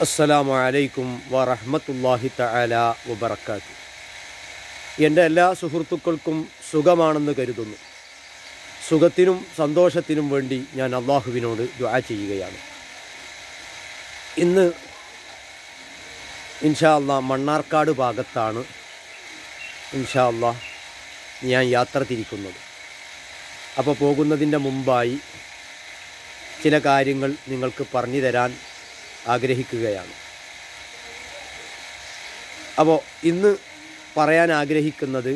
അസ്സലാമു അലൈക്കും വറഹ്മത്തുള്ളാഹി തആല വബറകാത്തു എൻ്റെ എല്ലാ സുഹൃത്തുക്കൾക്കും സുഖമാണെന്ന് കരുതുന്നു സുഖത്തിനും സന്തോഷത്തിനും വേണ്ടി ഞാൻ അള്ളാഹുവിനോട് ദുആ ചെയ്യുകയാണ് ഇന്ന് ഇൻഷാ അള്ളാ മണ്ണാർക്കാട് ഭാഗത്താണ് ഇൻഷാ അള്ളാ ഞാൻ യാത്ര തിരിക്കുന്നത് അപ്പോൾ പോകുന്നതിൻ്റെ മുമ്പായി ചില കാര്യങ്ങൾ നിങ്ങൾക്ക് പറഞ്ഞു തരാൻ ആഗ്രഹിക്കുകയാണ് അപ്പോൾ ഇന്ന് പറയാൻ ആഗ്രഹിക്കുന്നത്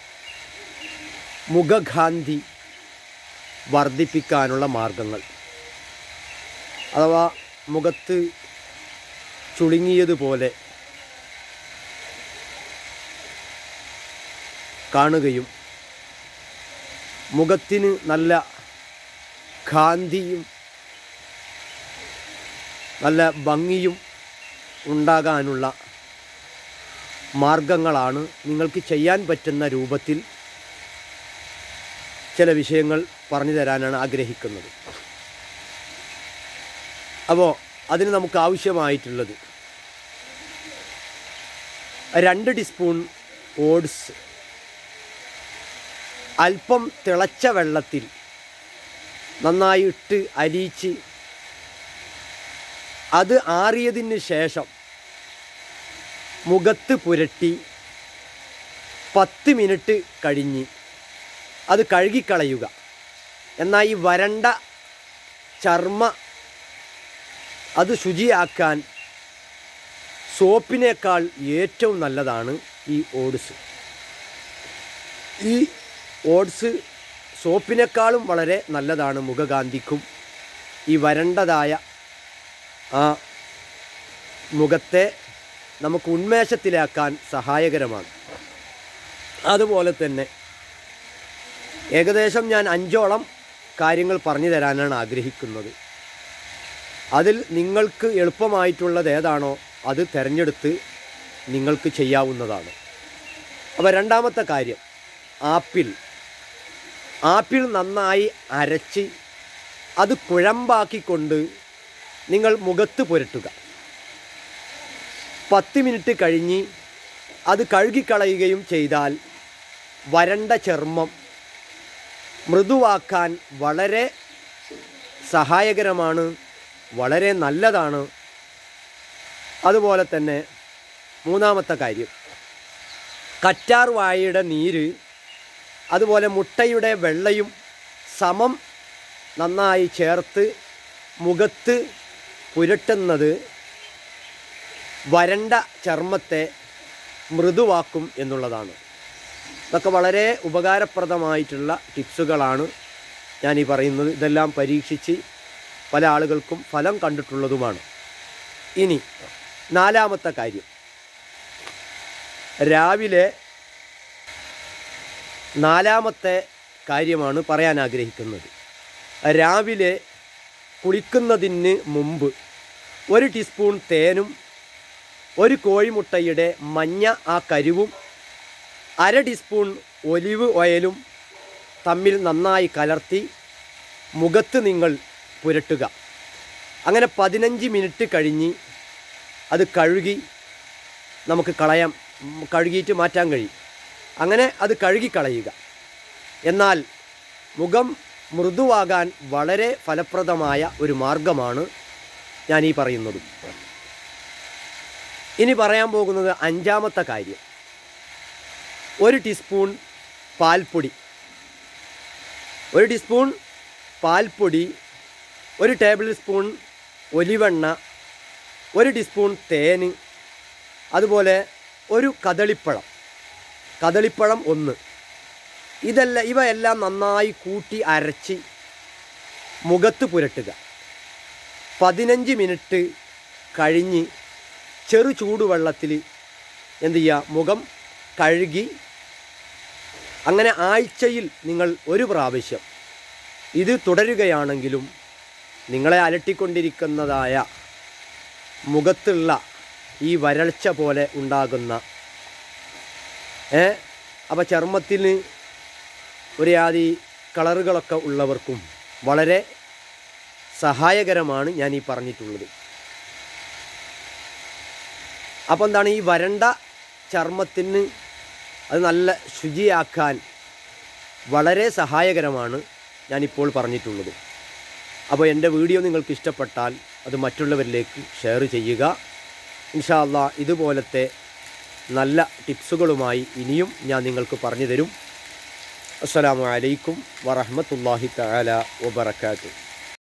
മുഖകാന്തി വർദ്ധിപ്പിക്കാനുള്ള മാർഗങ്ങൾ അഥവാ മുഖത്ത് ചുളുങ്ങിയതുപോലെ കാണുകയും മുഖത്തിന് നല്ല കാന്തിയും നല്ല ഭംഗിയും ഉണ്ടാകാനുള്ള മാർഗങ്ങളാണ് നിങ്ങൾക്ക് ചെയ്യാൻ പറ്റുന്ന രൂപത്തിൽ ചില വിഷയങ്ങൾ പറഞ്ഞു തരാനാണ് ആഗ്രഹിക്കുന്നത് അപ്പോൾ അതിന് നമുക്ക് ആവശ്യമായിട്ടുള്ളത് രണ്ട് ടീസ്പൂൺ ഓട്സ് അല്പം തിളച്ച വെള്ളത്തിൽ നന്നായി ഇട്ട് അലിയിച്ച് അത് ആറിയതിന് ശേഷം മുഖത്ത് പുരട്ടി പത്ത് മിനിറ്റ് കഴിഞ്ഞ് അത് കഴുകിക്കളയുക എന്നാൽ ഈ വരണ്ട ചർമ്മ അത് ശുചിയാക്കാൻ സോപ്പിനേക്കാൾ ഏറ്റവും നല്ലതാണ് ഈ ഓട്സ് ഈ ഓട്സ് സോപ്പിനേക്കാളും വളരെ നല്ലതാണ് മുഖകാന്തിക്കും ഈ വരണ്ടതായ ആ മുഖത്തെ നമുക്ക് ഉന്മേഷത്തിലാക്കാൻ സഹായകരമാണ് അതുപോലെ തന്നെ ഏകദേശം ഞാൻ അഞ്ചോളം കാര്യങ്ങൾ പറഞ്ഞു തരാനാണ് ആഗ്രഹിക്കുന്നത് അതിൽ നിങ്ങൾക്ക് എളുപ്പമായിട്ടുള്ളത് ഏതാണോ അത് തിരഞ്ഞെടുത്ത് നിങ്ങൾക്ക് ചെയ്യാവുന്നതാണ് അപ്പോൾ രണ്ടാമത്തെ കാര്യം ആപ്പിൾ ആപ്പിൾ നന്നായി അരച്ച് അത് കുഴമ്പാക്കിക്കൊണ്ട് നിങ്ങൾ മുഖത്ത് പുരട്ടുക പത്ത് മിനിറ്റ് കഴിഞ്ഞ് അത് കഴുകിക്കളയുകയും ചെയ്താൽ വരണ്ട ചർമ്മം മൃദുവാക്കാൻ വളരെ സഹായകരമാണ് വളരെ നല്ലതാണ് അതുപോലെ തന്നെ മൂന്നാമത്തെ കാര്യം കറ്റാർ വാഴയുടെ നീര് അതുപോലെ മുട്ടയുടെ വെള്ളയും സമം നന്നായി ചേർത്ത് മുഖത്ത് പുരട്ടുന്നത് വരണ്ട ചർമ്മത്തെ മൃദുവാക്കും എന്നുള്ളതാണ് ഇതൊക്കെ വളരെ ഉപകാരപ്രദമായിട്ടുള്ള ടിപ്സുകളാണ് ഞാൻ ഈ പറയുന്നത് ഇതെല്ലാം പരീക്ഷിച്ച് പല ആളുകൾക്കും ഫലം കണ്ടിട്ടുള്ളതുമാണ് ഇനി നാലാമത്തെ കാര്യം രാവിലെ നാലാമത്തെ കാര്യമാണ് പറയാൻ ആഗ്രഹിക്കുന്നത് രാവിലെ കുളിക്കുന്നതിന് മുമ്പ് ഒരു ടീസ്പൂൺ തേനും ഒരു കോഴിമുട്ടയുടെ മഞ്ഞ ആ കരിവും അര ടീസ്പൂൺ ഒലിവ് ഓയിലും തമ്മിൽ നന്നായി കലർത്തി മുഖത്ത് നിങ്ങൾ പുരട്ടുക അങ്ങനെ പതിനഞ്ച് മിനിറ്റ് കഴിഞ്ഞ് അത് കഴുകി നമുക്ക് കളയാം ഉം, കഴുകിയിട്ട് മാറ്റാൻ കഴിയും അങ്ങനെ അത് കഴുകി കളയുക എന്നാൽ മുഖം മൃദുവാകാൻ വളരെ ഫലപ്രദമായ ഒരു മാർഗമാണ് ഞാൻ ഈ പറയുന്നത് ഇനി പറയാൻ പോകുന്നത് അഞ്ചാമത്തെ കാര്യം ഒരു ടീസ്പൂൺ പാൽപ്പൊടി ഒരു ടീസ്പൂൺ പാൽപ്പൊടി ഒരു ടേബിൾ സ്പൂൺ ഒലിവെണ്ണ ഒരു ടീസ്പൂൺ തേന് അതുപോലെ ഒരു കദളിപ്പഴം കദളിപ്പഴം ഒന്ന് ഇതെല്ലാം ഇവയെല്ലാം നന്നായി കൂട്ടി അരച്ച് മുഖത്ത് പുരട്ടുക പതിനഞ്ച് മിനിറ്റ് കഴിഞ്ഞ് ചെറു ചൂടുവെള്ളത്തിൽ എന്ത് ചെയ്യുക മുഖം കഴുകി അങ്ങനെ ആഴ്ചയിൽ നിങ്ങൾ ഒരു പ്രാവശ്യം ഇത് തുടരുകയാണെങ്കിലും നിങ്ങളെ അലട്ടിക്കൊണ്ടിരിക്കുന്നതായ മുഖത്തുള്ള ഈ വരൾച്ച പോലെ ഉണ്ടാകുന്ന ഏ അപ്പോൾ ചർമ്മത്തിന് ഒരു ആദി കളറുകളൊക്കെ ഉള്ളവർക്കും വളരെ സഹായകരമാണ് ഞാൻ ഈ പറഞ്ഞിട്ടുള്ളത് അപ്പോൾ എന്താണ് ഈ വരണ്ട ചർമ്മത്തിന് അത് നല്ല ശുചിയാക്കാൻ വളരെ സഹായകരമാണ് ഞാനിപ്പോൾ പറഞ്ഞിട്ടുള്ളത് അപ്പോൾ എൻ്റെ വീഡിയോ നിങ്ങൾക്ക് ഇഷ്ടപ്പെട്ടാൽ അത് മറ്റുള്ളവരിലേക്ക് ഷെയർ ചെയ്യുക ഇൻഷാ അല്ലാ ഇതുപോലത്തെ നല്ല ടിപ്സുകളുമായി ഇനിയും ഞാൻ നിങ്ങൾക്ക് പറഞ്ഞു തരും അസ്സലാമു അലൈക്കും വറഹ്മത്തുള്ളാഹി തആല വബറകാതുഹു